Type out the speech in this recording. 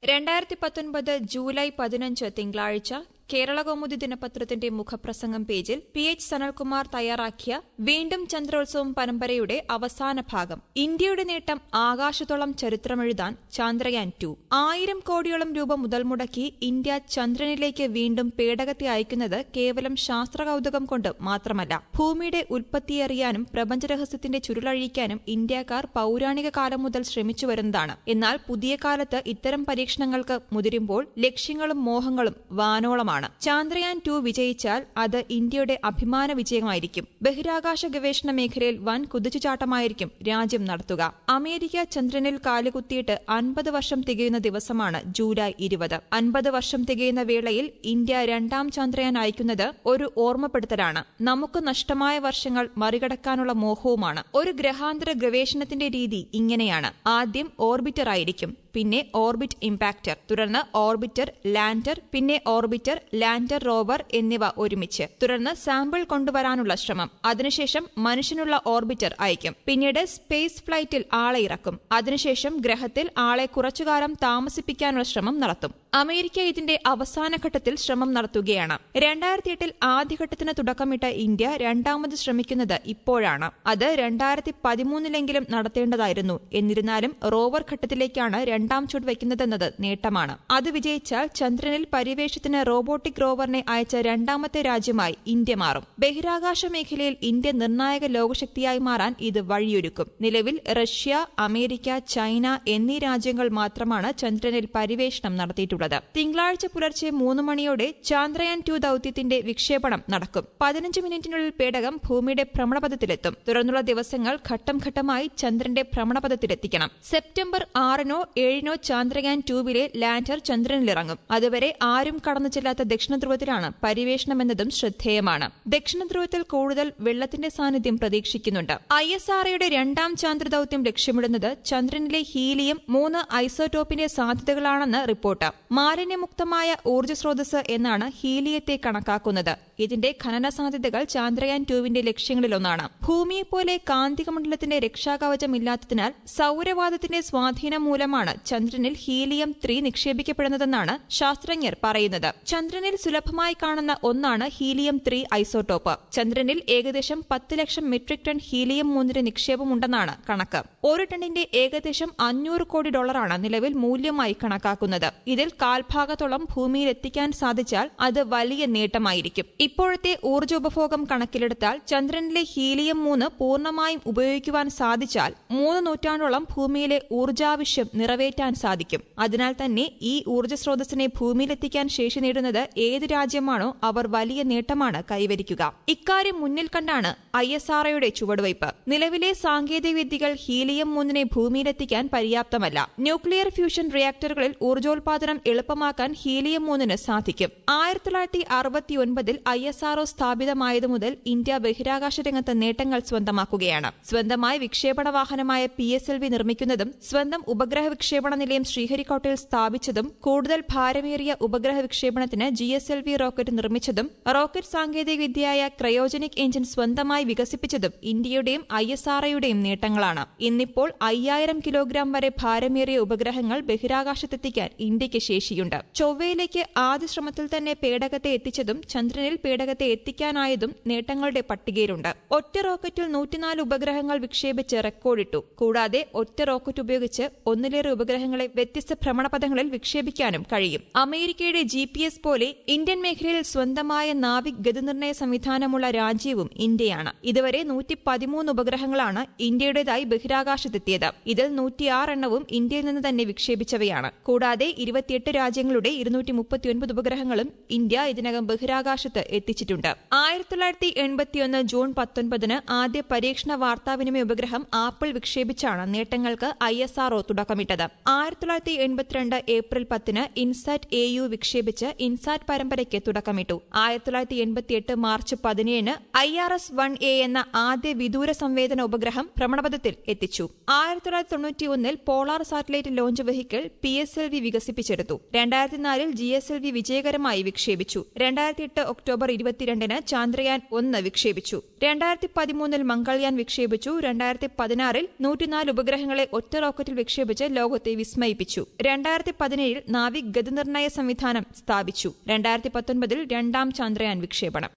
രണ്ടായിരത്തി പത്തൊൻപത് ജൂലൈ പതിനഞ്ച് തിങ്കളാഴ്ച കേരളകൗമുദി ദിനപത്രത്തിന്റെ മുഖപ്രസംഗം പേജിൽ പി എച്ച് സനൽകുമാർ തയ്യാറാക്കിയ വീണ്ടും ചന്ദ്രോത്സവം പരമ്പരയുടെ അവസാന ഭാഗം ഇന്ത്യയുടെ നേട്ടം ആകാശത്തോളം ചരിത്രമെഴുതാൻ ചന്ദ്രയാൻ ടു ആയിരം കോടിയോളം രൂപ മുതൽ മുടക്കി ഇന്ത്യ ചന്ദ്രനിലേക്ക് വീണ്ടും പേടകത്തെ അയക്കുന്നത് കേവലം ശാസ്ത്രകൌതുകം കൊണ്ട് മാത്രമല്ല ഭൂമിയുടെ ഉൽപ്പത്തി അറിയാനും പ്രപഞ്ചരഹസ്യത്തിന്റെ ചുരുളഴിക്കാനും ഇന്ത്യക്കാർ പൌരാണിക കാലം മുതൽ ശ്രമിച്ചു വരുന്നതാണ് എന്നാൽ പുതിയ കാലത്ത് ഇത്തരം പരീക്ഷണങ്ങൾക്ക് മുതിരുമ്പോൾ ലക്ഷ്യങ്ങളും മോഹങ്ങളും വാനോളമാണ് ചാന്ദ്രയാൻ ടു വിജയിച്ചാൽ അത് ഇന്ത്യയുടെ അഭിമാന വിജയമായിരിക്കും ബഹിരാകാശ ഗവേഷണ മേഖലയിൽ വൻ കുതിച്ചുചാട്ടമായിരിക്കും രാജ്യം നടത്തുക അമേരിക്ക ചന്ദ്രനിൽ കാലുകുത്തിയിട്ട് അൻപത് വർഷം തികയുന്ന ദിവസമാണ് ജൂലൈ ഇരുപത് അൻപത് വർഷം തികയുന്ന വേളയിൽ ഇന്ത്യ രണ്ടാം ചന്ദ്രയാൻ അയക്കുന്നത് ഒരു ഓർമ്മപ്പെടുത്തലാണ് നമുക്ക് നഷ്ടമായ വർഷങ്ങൾ മറികടക്കാനുള്ള മോഹവുമാണ് ഒരു ഗ്രഹാന്തര ഗവേഷണത്തിന്റെ രീതി ഇങ്ങനെയാണ് ആദ്യം ഓർബിറ്റർ ആയിരിക്കും പിന്നെ ഓർബിറ്റ് ഇംപാക്ടർ തുടർന്ന് ഓർബിറ്റർ ലാൻഡർ പിന്നെ ഓർബിറ്റർ ലാൻഡർ റോവർ എന്നിവ ഒരുമിച്ച് തുടർന്ന് സാമ്പിൾ കൊണ്ടുവരാനുള്ള ശ്രമം അതിനുശേഷം മനുഷ്യനുള്ള ഓർബിറ്റർ അയക്കും പിന്നീട് സ്പേസ് ഫ്ലൈറ്റിൽ ആളെ ഇറക്കും അതിനുശേഷം ഗ്രഹത്തിൽ ആളെ കുറച്ചുകാലം താമസിപ്പിക്കാനുള്ള ശ്രമം നടത്തും അമേരിക്ക ഇതിന്റെ അവസാന ഘട്ടത്തിൽ ശ്രമം നടത്തുകയാണ് രണ്ടായിരത്തി എട്ടിൽ ആദ്യഘട്ടത്തിന് തുടക്കമിട്ട ഇന്ത്യ രണ്ടാമത് ശ്രമിക്കുന്നത് ഇപ്പോഴാണ് അത് രണ്ടായിരത്തി പതിമൂന്നിലെങ്കിലും നടത്തേണ്ടതായിരുന്നു എന്നിരുന്നാലും റോവർ ഘട്ടത്തിലേക്കാണ് രണ്ടാം ചുവട് വയ്ക്കുന്നതെന്നത് നേട്ടമാണ് അത് വിജയിച്ചാൽ ചന്ദ്രനിൽ പരിവേഷത്തിന് റോബോട്ടിക് റോവറിനെ അയച്ച രണ്ടാമത്തെ രാജ്യമായി ഇന്ത്യ മാറും ബഹിരാകാശ മേഖലയിൽ ഇന്ത്യ നിർണായക ലോകശക്തിയായി മാറാൻ ഇത് വഴിയൊരുക്കും നിലവിൽ റഷ്യ അമേരിക്ക ചൈന എന്നീ രാജ്യങ്ങൾ മാത്രമാണ് ചന്ദ്രനിൽ പരിവേഷണം നടത്തിയിട്ടുള്ളത് തിങ്കളാഴ്ച പുലർച്ചെ മൂന്ന് മണിയോടെ ചാന്ദ്രയാൻ ടു ദൌത്യത്തിന്റെ വിക്ഷേപണം നടക്കും പതിനഞ്ച് മിനിറ്റിനുള്ളിൽ പേടകം ഭൂമിയുടെ ഭ്രമണപഥത്തിലെത്തും തുടർന്നുള്ള ദിവസങ്ങൾ ഘട്ടം ഘട്ടമായി ചന്ദ്രന്റെ ഭ്രമണപഥത്തിലെത്തിക്കണം സെപ്റ്റംബർ ആറിനോ ഏഴിനോ ചാന്ദ്രയാൻ ടൂവിലെ ലാൻഡർ ചന്ദ്രനിലിറങ്ങും അതുവരെ ആരും കടന്നു ചെല്ലാത്ത ദക്ഷിണ ധ്രുവത്തിലാണ് പരിവേഷണമെന്നതും ശ്രദ്ധേയമാണ് ദക്ഷിണ ധ്രുവത്തിൽ കൂടുതൽ വെള്ളത്തിന്റെ സാന്നിധ്യം പ്രതീക്ഷിക്കുന്നുണ്ട് ഐ എസ് ആർഒയുടെ രണ്ടാം ചാന്ദ്ര ദൌത്യം ലക്ഷ്യമിടുന്നത് ചന്ദ്രനിലെ ഹീലിയം മൂന്ന് ഐസോടോപ്പിന്റെ സാധ്യതകളാണെന്ന് റിപ്പോർട്ട് മാലിന്യമുക്തമായ ഊർജ്ജ സ്രോതസ് എന്നാണ് ഹീലിയത്തെ കണക്കാക്കുന്നത് ഇതിന്റെ ഖനന സാധ്യതകൾ ചാന്ദ്രയാൻ ടൂവിന്റെ ലക്ഷ്യങ്ങളിലൊന്നാണ് ഭൂമിയെപ്പോലെ കാന്തിക മണ്ഡലത്തിന്റെ രക്ഷാകവചമില്ലാത്തതിനാൽ സൌരവാദത്തിന്റെ സ്വാധീനം മൂലമാണ് ചന്ദ്രനിൽ ഹീലിയം ത്രീ നിക്ഷേപിക്കപ്പെടുന്നതെന്നാണ് ശാസ്ത്രജ്ഞർ പറയുന്നത് ചന്ദ്രനിൽ സുലഭമായി കാണുന്ന ഒന്നാണ് ഹീലിയം ത്രീ ഐസോട്ടോപ്പ് ചന്ദ്രനിൽ ഏകദേശം പത്ത് ലക്ഷം മെട്രിക് ടൺ ഹീലിയം മൂന്നിന് നിക്ഷേപമുണ്ടെന്നാണ് കണക്ക് ഒരു ടണ്ണിന്റെ ഏകദേശം അഞ്ഞൂറ് കോടി ഡോളറാണ് നിലവിൽ മൂല്യമായി കണക്കാക്കുന്നത് ഇതിൽ കാൽഭാഗത്തോളം ഭൂമിയിൽ എത്തിക്കാൻ സാധിച്ചാൽ അത് വലിയ നേട്ടമായിരിക്കും ഇപ്പോഴത്തെ ഊർജ്ജോപഭോഗം കണക്കിലെടുത്താൽ ചന്ദ്രനിലെ ഹീലിയം മൂന്ന് പൂർണ്ണമായും ഉപയോഗിക്കുവാൻ സാധിച്ചാൽ മൂന്ന് നൂറ്റാണ്ടോളം ഭൂമിയിലെ ഊർജാവശ്യം നിറവേറ്റാൻ സാധിക്കും അതിനാൽ തന്നെ ഈ ഊർജ്ജ സ്രോതസ്സിനെ ഭൂമിയിലെത്തിക്കാൻ ശേഷി നേടുന്നത് ഏത് രാജ്യമാണോ അവർ വലിയ നേട്ടമാണ് കൈവരിക്കുക ഇക്കാര്യം മുന്നിൽ കണ്ടാണ് ഐ എസ് ആർഒയുടെ ചുവടുവയ്പ് നിലവിലെ സാങ്കേതിക വിദ്യകൾ ഹീലിയം മൂന്നിനെ ഭൂമിയിലെത്തിക്കാൻ പര്യാപ്തമല്ല ന്യൂക്ലിയർ ഫ്യൂഷൻ റിയാക്ടറുകളിൽ ഊർജ്ജോൽപാദനം എളുപ്പമാക്കാൻ ഹീലിയം മൂന്നിന് സാധിക്കും ആയിരത്തി തൊള്ളായിരത്തി അറുപത്തിയൊൻപതിൽ ഐ എസ് ആർഒ സ്ഥാപിതമായതു മുതൽ ഇന്ത്യ ബഹിരാകാശ രംഗത്ത് നേട്ടങ്ങൾ സ്വന്തമാക്കുകയാണ് സ്വന്തമായി വിക്ഷേപണ വാഹനമായ പി എസ് എൽ വി നിർമ്മിക്കുന്നതും സ്വന്തം ഉപഗ്രഹ വിക്ഷേപണ നിലയം ശ്രീഹരിക്കോട്ടയിൽ സ്ഥാപിച്ചതും കൂടുതൽ ഭാരമേറിയ ഉപഗ്രഹ വിക്ഷേപണത്തിന് G S L V rocket നിർമ്മിച്ചതും റോക്കറ്റ് സാങ്കേതിക വിദ്യയായ ക്രയോജനിക് എഞ്ചിൻ സ്വന്തമായി വികസിപ്പിച്ചതും ഇന്ത്യയുടെയും ഐ എസ് ആർഒയുടെയും നേട്ടങ്ങളാണ് ഇന്നിപ്പോൾ അയ്യായിരം കിലോഗ്രാം വരെ ഭാരമേറിയ ഉപഗ്രഹങ്ങൾ ബഹിരാകാശത്തെത്തിക്കാൻ ഇന്ത്യയ്ക്ക് ശേഷിയുണ്ട് ചൊവ്വയിലേക്ക് ആദ്യ ശ്രമത്തിൽ തന്നെ പേടകത്തെ എത്തിച്ചതും ചന്ദ്രനിൽ പേടകത്തെ എത്തിക്കാനായതും നേട്ടങ്ങളുടെ പട്ടികയിലുണ്ട് ഒറ്റ റോക്കറ്റിൽ നൂറ്റിനാല് ഉപഗ്രഹങ്ങൾ വിക്ഷേപിച്ച് റെക്കോർഡിട്ടു കൂടാതെ ഒറ്റ റോക്കറ്റ് ഉപയോഗിച്ച് ഒന്നിലേറെ ഉപഗ്രഹങ്ങളെ വ്യത്യസ്ത ഭ്രമണപഥങ്ങളിൽ വിക്ഷേപിക്കാനും കഴിയും അമേരിക്കയുടെ ജി പി എസ് പോലെ ഇന്ത്യൻ മേഖലയിൽ സ്വന്തമായ നാവിക് ഗതിനിർണയ സംവിധാനമുള്ള രാജ്യവും ഇന്ത്യയാണ് ഇതുവരെ നൂറ്റി പതിമൂന്ന് ഉപഗ്രഹങ്ങളാണ് ഇന്ത്യയുടേതായി ബഹിരാകാശത്തെത്തിയത് ഇതിൽ നൂറ്റിയാറ് എണ്ണവും ഇന്ത്യയിൽ നിന്ന് തന്നെ വിക്ഷേപിച്ചവയാണ് കൂടാതെ ഇരുപത്തിയെട്ട് രാജ്യങ്ങളുടെ ഇരുന്നൂറ്റി മുപ്പത്തിയൊൻപത് ഉപഗ്രഹങ്ങളും ഇന്ത്യ ഇതിനകം ബഹിരാകാശത്ത് എത്തിച്ചിട്ടുണ്ട് ആയിരത്തി തൊള്ളായിരത്തി എൺപത്തിയൊന്ന് ജൂൺ പത്തൊൻപതിന് ആദ്യ പരീക്ഷണ വാർത്താവിനിമയ ഉപഗ്രഹം ആപ്പിൾ വിക്ഷേപിച്ചാണ് നേട്ടങ്ങൾക്ക് ഐ എസ് ആർഒ തുടക്കമിട്ടത് ആയിരത്തി തൊള്ളായിരത്തി എൺപത്തിരണ്ട് ഏപ്രിൽ പത്തിന് ഇൻസാറ്റ് എ യു വിക്ഷേപിച്ച് ഇൻസാറ്റ് പരമ്പരയ്ക്ക് തുടക്കമിട്ടു ആയിരത്തി തൊള്ളായിരത്തി എൺപത്തിയെട്ട് മാർച്ച് പതിനേഴിന് I R S one A എന്ന ആദ്യ വിദൂര സംവേദന ഉപഗ്രഹം ഭ്രമണപഥത്തിൽ എത്തിച്ചു ആയിരത്തി തൊള്ളായിരത്തി തൊണ്ണൂറ്റിയൊന്നിൽ polar satellite launch vehicle P S L V വികസിപ്പിച്ചെടുത്തു രണ്ടായിരത്തി നാലിൽ ജി എസ് എൽ വി വിജയകരമായി വിക്ഷേപിച്ചു രണ്ടായിരത്തി എട്ട് ഒക്ടോബർ ഇരുപത്തിരണ്ടിന് ചാന്ദ്രയാൻ ഒന്ന് വിക്ഷേപിച്ചു രണ്ടായിരത്തി പതിമൂന്നിൽ മംഗൾയാൻ വിക്ഷേപിച്ചു രണ്ടായിരത്തി പതിനാറിൽ നൂറ്റിനാല് ഉപഗ്രഹങ്ങളെ ഒറ്റ റോക്കറ്റിൽ വിക്ഷേപിച്ച് ലോകത്തെ ലോകത്തെ വിസ്മയിപ്പിച്ചു രണ്ടായിരത്തി പതിനേഴിൽ നാവിക് ഗതിനിർണയ സംവിധാനം സ്ഥാപിച്ചു രണ്ടായിരത്തി പത്തൊൻപതിൽ രണ്ടാം ചന്ദ്രയാൻ വിക്ഷേപണം